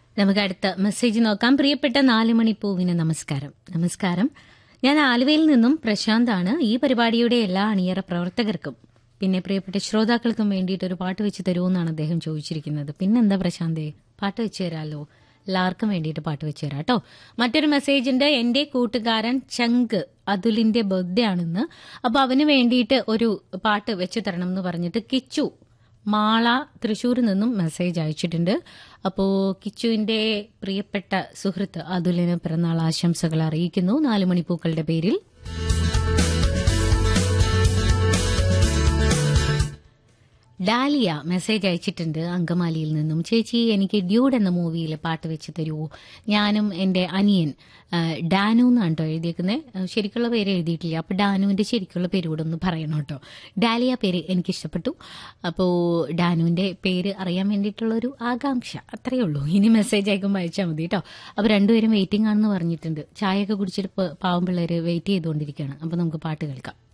നമുക്ക് അടുത്ത മെസ്സേജ് നോക്കാം പ്രിയപ്പെട്ട നാല് മണിപ്പൂവിന് നമസ്കാരം നമസ്കാരം ഞാൻ ആലുവയിൽ നിന്നും പ്രശാന്താണ് ഈ പരിപാടിയുടെ എല്ലാ അണിയറ പ്രവർത്തകർക്കും പിന്നെ പ്രിയപ്പെട്ട ശ്രോതാക്കൾക്കും വേണ്ടിയിട്ട് ഒരു പാട്ട് വെച്ച് തരുമെന്നാണ് അദ്ദേഹം ചോദിച്ചിരിക്കുന്നത് പിന്നെന്താ പ്രശാന്തേ പാട്ട് വെച്ച് തരാമല്ലോ എല്ലാവർക്കും വേണ്ടിയിട്ട് പാട്ട് വെച്ച് തരാം കേട്ടോ മറ്റൊരു മെസ്സേജ് ഉണ്ട് എന്റെ കൂട്ടുകാരൻ ചങ്ക് അതുലിന്റെ ബർത്ത്ഡേ ആണെന്ന് അപ്പൊ അവന് വേണ്ടിയിട്ട് ഒരു പാട്ട് വെച്ച് തരണം എന്ന് പറഞ്ഞിട്ട് കിച്ചു മാള തൃശ്ശൂരിൽ നിന്നും മെസ്സേജ് അയച്ചിട്ടുണ്ട് അപ്പോ കിച്ചുവിന്റെ പ്രിയപ്പെട്ട സുഹൃത്ത് അതുലിന് പിറന്നാൾ ആശംസകൾ അറിയിക്കുന്നു നാല് മണിപ്പൂക്കളുടെ പേരിൽ ഡാലിയ മെസ്സേജ് അയച്ചിട്ടുണ്ട് അങ്കമാലിയിൽ നിന്നും ചേച്ചി എനിക്ക് ഡ്യൂഡ് എന്ന മൂവിയിലെ പാട്ട് വെച്ച് തരുമോ ഞാനും എന്റെ അനിയൻ ആ, ഡാനു എന്നാണ് കേട്ടോ എഴുതിയേക്കുന്നത് ശരിക്കുള്ള പേര് എഴുതിയിട്ടില്ല അപ്പൊ ഡാനുവിന്റെ ശരിക്കുള്ള പേര് കൂടെ ഒന്ന് പറയണം കേട്ടോ ഡാലിയ പേര് എനിക്ക് ഇഷ്ടപ്പെട്ടു അപ്പോ ഡാനുവിന്റെ പേര് അറിയാൻ വേണ്ടിയിട്ടുള്ള ഒരു ആകാംക്ഷ അത്രയേ ഉള്ളൂ ഇനി മെസ്സേജ് അയക്കുമ്പോൾ അയച്ചാൽ മതി കേട്ടോ അപ്പൊ രണ്ടുപേരും വെയിറ്റിംഗ് ആണെന്ന് പറഞ്ഞിട്ടുണ്ട് ചായയൊക്കെ കുടിച്ചിട്ട് പ- പാവം പിള്ളേര് വെയിറ്റ് ചെയ്തുകൊണ്ടിരിക്കുകയാണ് അപ്പൊ നമുക്ക് പാട്ട് കേൾക്കാം